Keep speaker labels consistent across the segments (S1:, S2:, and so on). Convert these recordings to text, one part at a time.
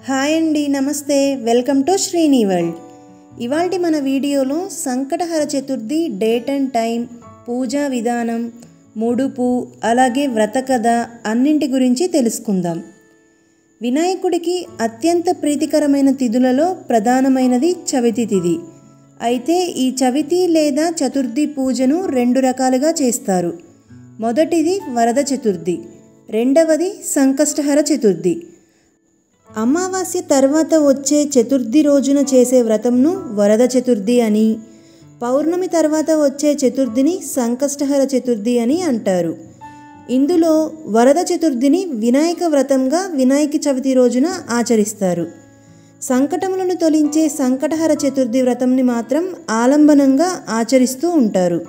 S1: hi అండి నమస్తే welcome to Srini world ఇవాల్టి మన వీడియోలో Sankatahara Chaturthi date and time పూజా విధానం ముడుపు అలాగే వ్రత కథ అన్నింటి గురించి తెలుసుకుందాం వినాయకుడికి అత్యంత ప్రీతికరమైన తిథులలో ప్రధానమైనది చవితి తిథి అయితే ఈ చవితి లేదా చతుర్థి పూజను రెండు రకాలుగా చేస్తారు మొదటిది వరద చతుర్థి రెండవది సంకష్టహర చతుర్థి అమావాస్య తర్వాత వచ్చే చతుర్థి రోజున చేసే వ్రతంను వరద చతుర్థి అని పౌర్ణమి తర్వాత వచ్చే చతుర్థిని సంకష్టహర చతుర్థి అని అంటారు ఇందులో వరద చతుర్థిని వినాయక వ్రతంగా వినాయక చవితి రోజున ఆచరిస్తారు సంకటములను తొలించే సంకటహర చతుర్థి వ్రతంని మాత్రం ఆలంబనంగా ఆచరిస్తూ ఉంటారు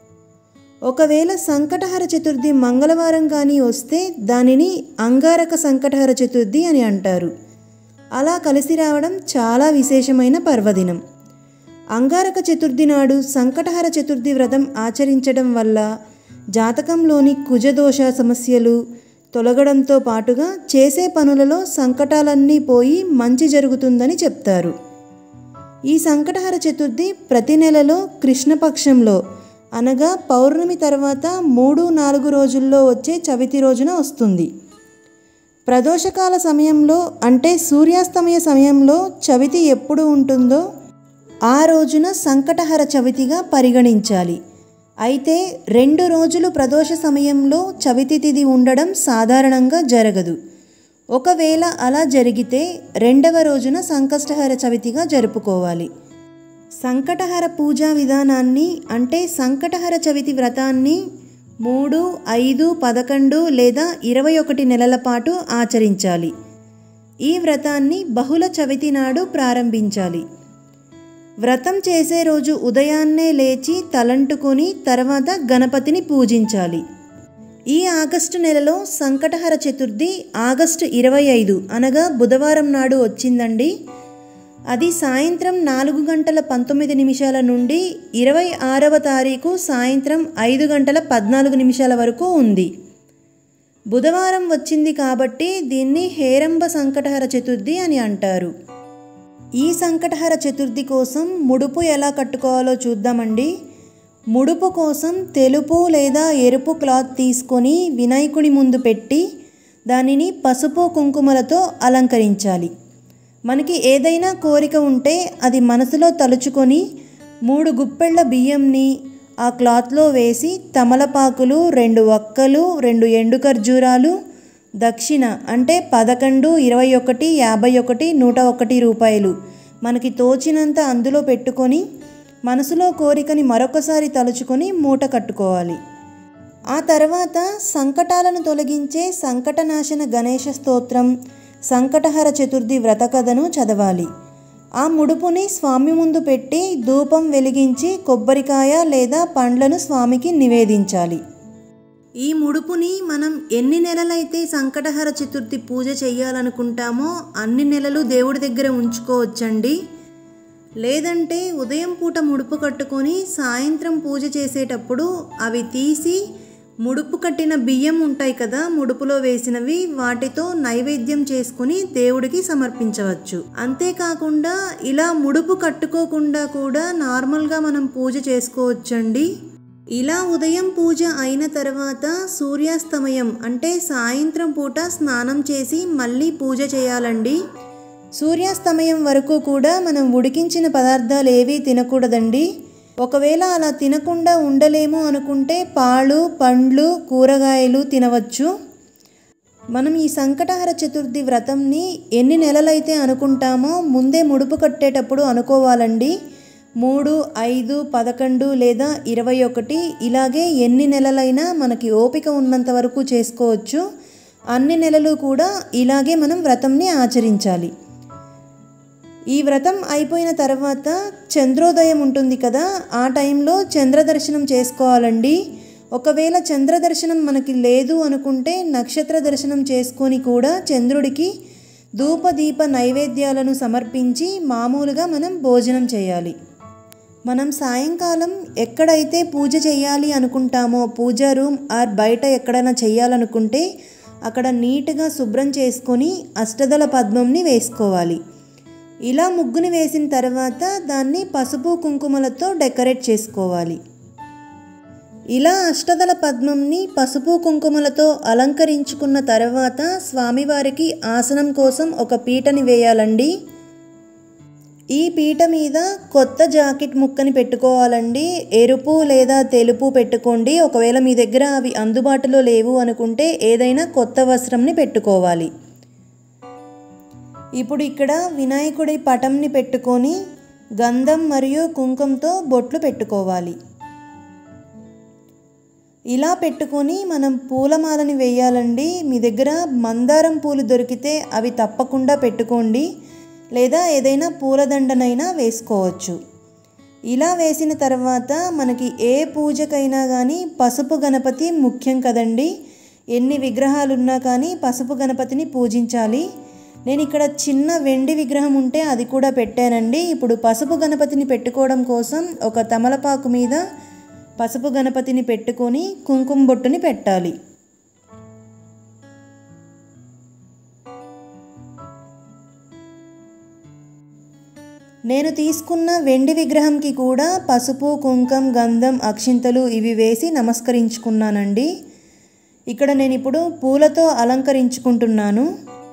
S1: ఒకవేళ సంకటహర చతుర్థి మంగళవారం కానీ వస్తే దానిని అంగారక సంకటహర చతుర్థి అని అంటారు అలా కలిసి రావడం చాలా విశేషమైన పర్వదినం అంగారక చతుర్థి నాడు సంకటహర చతుర్థి వ్రతం ఆచరించడం వల్ల జాతకంలోని కుజదోష సమస్యలు తొలగడంతో పాటుగా చేసే పనులలో సంకటాలన్నీ పోయి మంచి జరుగుతుందని చెప్తారు ఈ సంకటహర చతుర్థి ప్రతి నెలలో కృష్ణపక్షంలో అనగా పౌర్ణమి తర్వాత మూడు నాలుగు రోజుల్లో వచ్చే చవితి రోజున వస్తుంది ప్రదోషకాల సమయంలో అంటే సూర్యాస్తమయ సమయంలో చవితి ఎప్పుడు ఉంటుందో ఆ రోజున సంకటహర చవితిగా పరిగణించాలి అయితే రెండు రోజులు ప్రదోష సమయంలో చవితి తిథి ఉండడం సాధారణంగా జరగదు ఒకవేళ అలా జరిగితే రెండవ రోజున సంకష్టహర చవితిగా జరుపుకోవాలి సంకటహర పూజా విధానాన్ని అంటే సంకటహర చవితి వ్రతాన్ని మూడు ఐదు పదకొండు లేదా ఇరవై ఒకటి నెలల పాటు ఆచరించాలి ఈ వ్రతాన్ని బహుళ చవితి నాడు ప్రారంభించాలి వ్రతం చేసే రోజు ఉదయాన్నే లేచి తలంటుకొని తర్వాత గణపతిని పూజించాలి ఈ ఆగస్టు నెలలో సంకటహర చతుర్థి ఆగస్టు ఇరవై ఐదు అనగా బుధవారం నాడు వచ్చిందండి అది సాయంత్రం నాలుగు గంటల పంతొమ్మిది నిమిషాల నుండి ఇరవై ఆరవ తారీఖు సాయంత్రం ఐదు గంటల పద్నాలుగు నిమిషాల వరకు ఉంది బుధవారం వచ్చింది కాబట్టి దీన్ని హేరంబ సంకటహర చతుర్థి అని అంటారు ఈ సంకటహర చతుర్థి కోసం ముడుపు ఎలా కట్టుకోవాలో చూద్దామండి ముడుపు కోసం తెలుపు లేదా ఎరుపు క్లాత్ తీసుకొని వినాయకుడి ముందు పెట్టి దానిని పసుపు కుంకుమలతో అలంకరించాలి మనకి ఏదైనా కోరిక ఉంటే అది మనసులో తలుచుకొని మూడు గుప్పెళ్ళ బియ్యంని ఆ క్లాత్లో వేసి తమలపాకులు రెండు వక్కలు రెండు ఎండు ఖర్జూరాలు దక్షిణ అంటే పదకొండు ఇరవై ఒకటి యాభై ఒకటి నూట ఒకటి రూపాయలు మనకి తోచినంత అందులో పెట్టుకొని మనసులో కోరికని మరొకసారి తలుచుకొని మూట కట్టుకోవాలి ఆ తర్వాత సంకటాలను తొలగించే సంకటనాశన గణేష స్తోత్రం సంకటహర చతుర్థి వ్రత కథను చదవాలి ఆ ముడుపుని స్వామి ముందు పెట్టి ధూపం వెలిగించి కొబ్బరికాయ లేదా పండ్లను స్వామికి నివేదించాలి ఈ ముడుపుని మనం ఎన్ని నెలలైతే సంకటహర చతుర్థి పూజ చేయాలనుకుంటామో అన్ని నెలలు దేవుడి దగ్గర ఉంచుకోవచ్చండి లేదంటే ఉదయం పూట ముడుపు కట్టుకొని సాయంత్రం పూజ చేసేటప్పుడు అవి తీసి ముడుపు కట్టిన బియ్యం ఉంటాయి కదా ముడుపులో వేసినవి వాటితో నైవేద్యం చేసుకుని దేవుడికి సమర్పించవచ్చు అంతేకాకుండా ఇలా ముడుపు కట్టుకోకుండా కూడా నార్మల్గా మనం పూజ చేసుకోవచ్చండి ఇలా ఉదయం పూజ అయిన తర్వాత సూర్యాస్తమయం అంటే సాయంత్రం పూట స్నానం చేసి మళ్ళీ పూజ చేయాలండి సూర్యాస్తమయం వరకు కూడా మనం ఉడికించిన పదార్థాలు ఏవీ తినకూడదండి ఒకవేళ అలా తినకుండా ఉండలేము అనుకుంటే పాలు పండ్లు కూరగాయలు తినవచ్చు మనం ఈ సంకటహర చతుర్థి వ్రతంని ఎన్ని నెలలైతే అనుకుంటామో ముందే ముడుపు కట్టేటప్పుడు అనుకోవాలండి మూడు ఐదు పదకొండు లేదా ఇరవై ఒకటి ఇలాగే ఎన్ని నెలలైనా మనకి ఓపిక ఉన్నంత వరకు చేసుకోవచ్చు అన్ని నెలలు కూడా ఇలాగే మనం వ్రతంని ఆచరించాలి ఈ వ్రతం అయిపోయిన తర్వాత చంద్రోదయం ఉంటుంది కదా ఆ టైంలో చంద్ర దర్శనం చేసుకోవాలండి ఒకవేళ చంద్ర దర్శనం మనకి లేదు అనుకుంటే నక్షత్ర దర్శనం చేసుకొని కూడా చంద్రుడికి ధూప దీప నైవేద్యాలను సమర్పించి మామూలుగా మనం భోజనం చేయాలి మనం సాయంకాలం ఎక్కడైతే పూజ చేయాలి అనుకుంటామో పూజా రూమ్ ఆర్ బయట ఎక్కడైనా చేయాలనుకుంటే అక్కడ నీట్గా శుభ్రం చేసుకొని అష్టదళ పద్మంని వేసుకోవాలి ఇలా ముగ్గుని వేసిన తర్వాత దాన్ని పసుపు కుంకుమలతో డెకరేట్ చేసుకోవాలి ఇలా అష్టదళ పద్మంని పసుపు కుంకుమలతో అలంకరించుకున్న తర్వాత స్వామివారికి ఆసనం కోసం ఒక పీటని వేయాలండి ఈ పీట మీద కొత్త జాకెట్ ముక్కని పెట్టుకోవాలండి ఎరుపు లేదా తెలుపు పెట్టుకోండి ఒకవేళ మీ దగ్గర అవి అందుబాటులో లేవు అనుకుంటే ఏదైనా కొత్త వస్త్రంని పెట్టుకోవాలి ఇప్పుడు ఇక్కడ వినాయకుడి పటంని పెట్టుకొని గంధం మరియు కుంకుమతో బొట్లు పెట్టుకోవాలి ఇలా పెట్టుకొని మనం పూలమాలని వేయాలండి మీ దగ్గర మందారం పూలు దొరికితే అవి తప్పకుండా పెట్టుకోండి లేదా ఏదైనా పూలదండనైనా వేసుకోవచ్చు ఇలా వేసిన తర్వాత మనకి ఏ పూజకైనా కానీ పసుపు గణపతి ముఖ్యం కదండి ఎన్ని విగ్రహాలు ఉన్నా కానీ పసుపు గణపతిని పూజించాలి నేను ఇక్కడ చిన్న వెండి విగ్రహం ఉంటే అది కూడా పెట్టానండి ఇప్పుడు పసుపు గణపతిని పెట్టుకోవడం కోసం ఒక తమలపాకు మీద పసుపు గణపతిని పెట్టుకొని కుంకుమ బొట్టుని పెట్టాలి నేను తీసుకున్న వెండి విగ్రహంకి కూడా పసుపు కుంకం గంధం అక్షింతలు ఇవి వేసి నమస్కరించుకున్నానండి ఇక్కడ నేను ఇప్పుడు పూలతో అలంకరించుకుంటున్నాను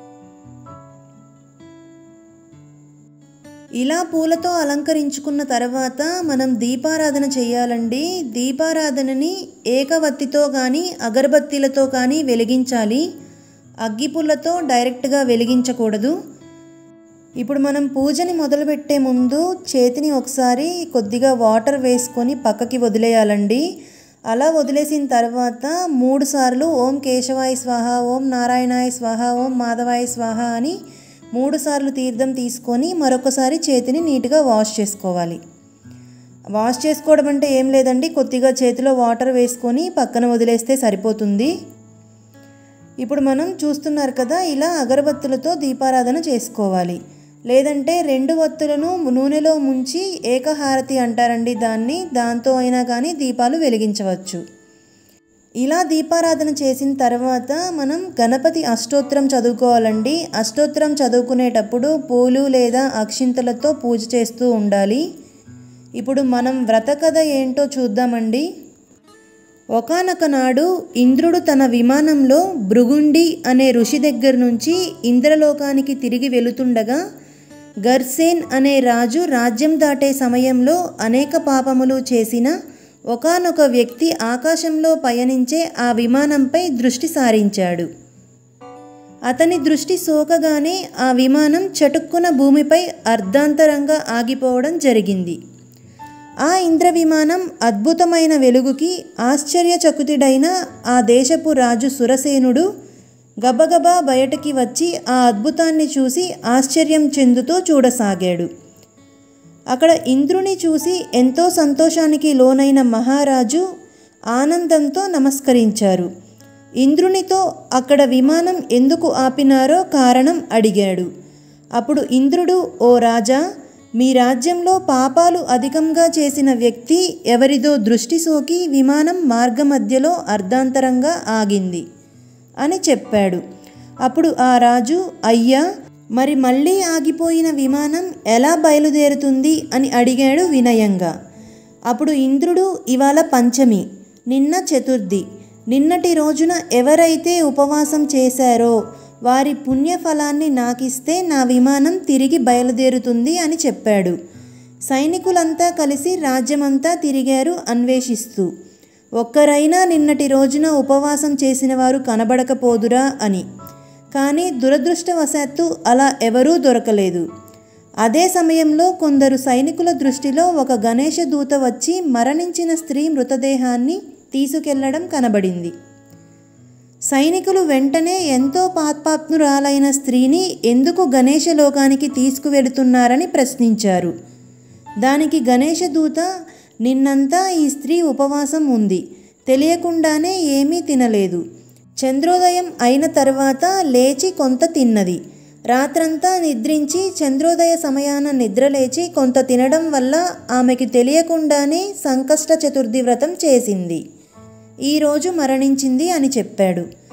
S1: ఇలా పూలతో అలంకరించుకున్న తర్వాత మనం దీపారాధన చేయాలండి దీపారాధనని ఏకవత్తితో కానీ అగరబత్తీలతో కానీ వెలిగించాలి అగ్గిపుల్లతో డైరెక్ట్గా వెలిగించకూడదు ఇప్పుడు మనం పూజని మొదలుపెట్టే ముందు చేతిని ఒకసారి కొద్దిగా వాటర్ వేసుకొని పక్కకి వదిలేయాలండి అలా వదిలేసిన తర్వాత మూడు సార్లు ఓం కేశవాయ స్వాహ ఓం నారాయణాయ స్వాహ ఓం మాధవాయ స్వాహ అని మూడు సార్లు తీర్థం తీసుకొని మరొకసారి చేతిని నీట్గా వాష్ చేసుకోవాలి వాష్ చేసుకోవడం అంటే ఏం లేదండి కొద్దిగా చేతిలో వాటర్ వేసుకొని పక్కన వదిలేస్తే సరిపోతుంది ఇప్పుడు మనం చూస్తున్నారు కదా ఇలా అగరబత్తులతో దీపారాధన చేసుకోవాలి లేదంటే రెండు వత్తులను నూనెలో ముంచి ఏకహారతి అంటారండి దాన్ని దాంతో అయినా కానీ దీపాలు వెలిగించవచ్చు ఇలా దీపారాధన చేసిన తర్వాత మనం గణపతి అష్టోత్తరం చదువుకోవాలండి అష్టోత్తరం చదువుకునేటప్పుడు పూలు లేదా అక్షింతలతో పూజ చేస్తూ ఉండాలి ఇప్పుడు మనం వ్రత కథ ఏంటో చూద్దామండి ఒకనొక నాడు ఇంద్రుడు తన విమానంలో భృగుండి అనే ఋషి దగ్గర నుంచి ఇంద్రలోకానికి తిరిగి వెళుతుండగా గర్సేన్ అనే రాజు రాజ్యం దాటే సమయంలో అనేక పాపములు చేసిన ఒకానొక వ్యక్తి ఆకాశంలో పయనించే ఆ విమానంపై దృష్టి సారించాడు అతని దృష్టి సోకగానే ఆ విమానం చటుక్కున భూమిపై అర్ధాంతరంగా ఆగిపోవడం జరిగింది ఆ ఇంద్ర విమానం అద్భుతమైన వెలుగుకి ఆశ్చర్యచకుతుడైన ఆ దేశపు రాజు సురసేనుడు గబగబా బయటకి వచ్చి ఆ అద్భుతాన్ని చూసి ఆశ్చర్యం చెందుతూ చూడసాగాడు అక్కడ ఇంద్రుని చూసి ఎంతో సంతోషానికి లోనైన మహారాజు ఆనందంతో నమస్కరించారు ఇంద్రునితో అక్కడ విమానం ఎందుకు ఆపినారో కారణం అడిగాడు అప్పుడు ఇంద్రుడు ఓ రాజా మీ రాజ్యంలో పాపాలు అధికంగా చేసిన వ్యక్తి ఎవరిదో దృష్టి సోకి విమానం మార్గమధ్యలో అర్ధాంతరంగా ఆగింది అని చెప్పాడు అప్పుడు ఆ రాజు అయ్యా మరి మళ్ళీ ఆగిపోయిన విమానం ఎలా బయలుదేరుతుంది అని అడిగాడు వినయంగా అప్పుడు ఇంద్రుడు ఇవాళ పంచమి నిన్న చతుర్థి నిన్నటి రోజున ఎవరైతే ఉపవాసం చేశారో వారి పుణ్యఫలాన్ని నాకిస్తే నా విమానం తిరిగి బయలుదేరుతుంది అని చెప్పాడు సైనికులంతా కలిసి రాజ్యమంతా తిరిగారు అన్వేషిస్తూ ఒక్కరైనా నిన్నటి రోజున ఉపవాసం చేసిన వారు కనబడకపోదురా అని కానీ దురదృష్టవశాత్తు అలా ఎవరూ దొరకలేదు అదే సమయంలో కొందరు సైనికుల దృష్టిలో ఒక గణేష దూత వచ్చి మరణించిన స్త్రీ మృతదేహాన్ని తీసుకెళ్లడం కనబడింది సైనికులు వెంటనే ఎంతో పాత్పాత్మురాలైన స్త్రీని ఎందుకు గణేష లోకానికి తీసుకువెడుతున్నారని ప్రశ్నించారు దానికి గణేష దూత నిన్నంతా ఈ స్త్రీ ఉపవాసం ఉంది తెలియకుండానే ఏమీ తినలేదు చంద్రోదయం అయిన తర్వాత లేచి కొంత తిన్నది రాత్రంతా నిద్రించి చంద్రోదయ సమయాన నిద్రలేచి కొంత తినడం వల్ల ఆమెకి తెలియకుండానే సంకష్ట చతుర్థి వ్రతం చేసింది ఈరోజు మరణించింది అని చెప్పాడు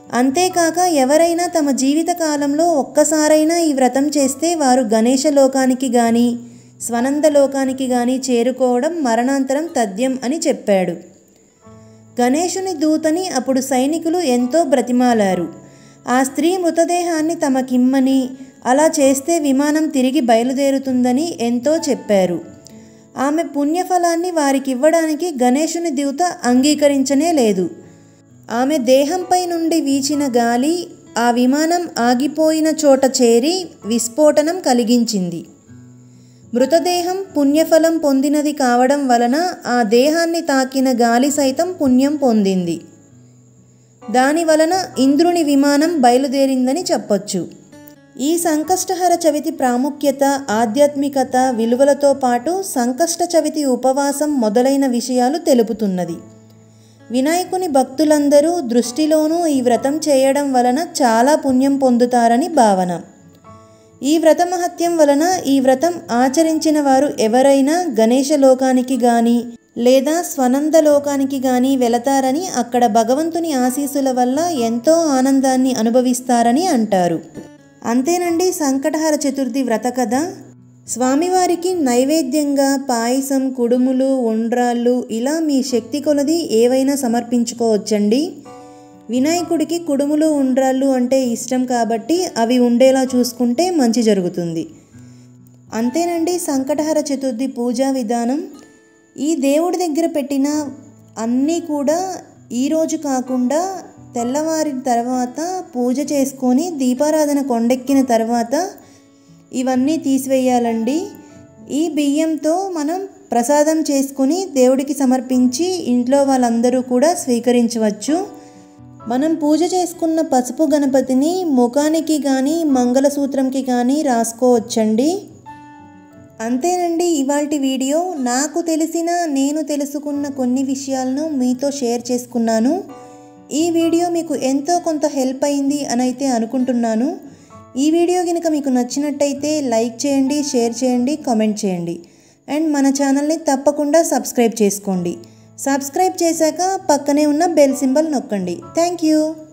S1: అంతేకాక ఎవరైనా తమ జీవిత కాలంలో ఒక్కసారైనా ఈ వ్రతం చేస్తే వారు గణేష లోకానికి గాని స్వనంద లోకానికి గాని చేరుకోవడం మరణాంతరం తథ్యం అని చెప్పాడు గణేశుని దూతని అప్పుడు సైనికులు ఎంతో బ్రతిమాలారు ఆ స్త్రీ మృతదేహాన్ని తమకిమ్మని అలా చేస్తే విమానం తిరిగి బయలుదేరుతుందని ఎంతో చెప్పారు ఆమె పుణ్యఫలాన్ని వారికివ్వడానికి గణేశుని దూత అంగీకరించనే లేదు ఆమె దేహంపై నుండి వీచిన గాలి ఆ విమానం ఆగిపోయిన చోట చేరి విస్ఫోటనం కలిగించింది మృతదేహం పుణ్యఫలం పొందినది కావడం వలన ఆ దేహాన్ని తాకిన గాలి సైతం పుణ్యం పొందింది దాని వలన ఇంద్రుని విమానం బయలుదేరిందని చెప్పొచ్చు ఈ సంకష్టహర చవితి ప్రాముఖ్యత ఆధ్యాత్మికత విలువలతో పాటు సంకష్ట చవితి ఉపవాసం మొదలైన విషయాలు తెలుపుతున్నది వినాయకుని భక్తులందరూ దృష్టిలోనూ ఈ వ్రతం చేయడం వలన చాలా పుణ్యం పొందుతారని భావన ఈ వ్రత మహత్యం వలన ఈ వ్రతం ఆచరించిన వారు ఎవరైనా గణేష లోకానికి గాని లేదా స్వనంద లోకానికి గాని వెళతారని అక్కడ భగవంతుని ఆశీస్సుల వల్ల ఎంతో ఆనందాన్ని అనుభవిస్తారని అంటారు అంతేనండి సంకటహర చతుర్థి వ్రత కథ స్వామివారికి నైవేద్యంగా పాయసం కుడుములు ఉండ్రాళ్ళు ఇలా మీ శక్తి కొలది ఏవైనా సమర్పించుకోవచ్చండి వినాయకుడికి కుడుములు ఉండ్రాళ్ళు అంటే ఇష్టం కాబట్టి అవి ఉండేలా చూసుకుంటే మంచి జరుగుతుంది అంతేనండి సంకటహర చతుర్థి పూజా విధానం ఈ దేవుడి దగ్గర పెట్టిన అన్నీ కూడా ఈరోజు కాకుండా తెల్లవారిన తర్వాత పూజ చేసుకొని దీపారాధన కొండెక్కిన తర్వాత ఇవన్నీ తీసివేయాలండి ఈ బియ్యంతో మనం ప్రసాదం చేసుకుని దేవుడికి సమర్పించి ఇంట్లో వాళ్ళందరూ కూడా స్వీకరించవచ్చు మనం పూజ చేసుకున్న పసుపు గణపతిని ముఖానికి కానీ మంగళసూత్రంకి కానీ రాసుకోవచ్చండి అంతేనండి ఇవాల్టి వీడియో నాకు తెలిసిన నేను తెలుసుకున్న కొన్ని విషయాలను మీతో షేర్ చేసుకున్నాను ఈ వీడియో మీకు ఎంతో కొంత హెల్ప్ అయింది అని అయితే అనుకుంటున్నాను ఈ వీడియో కనుక మీకు నచ్చినట్టయితే లైక్ చేయండి షేర్ చేయండి కామెంట్ చేయండి అండ్ మన ఛానల్ని తప్పకుండా సబ్స్క్రైబ్ చేసుకోండి సబ్స్క్రైబ్ చేశాక పక్కనే ఉన్న బెల్ సింబల్ నొక్కండి థ్యాంక్ యూ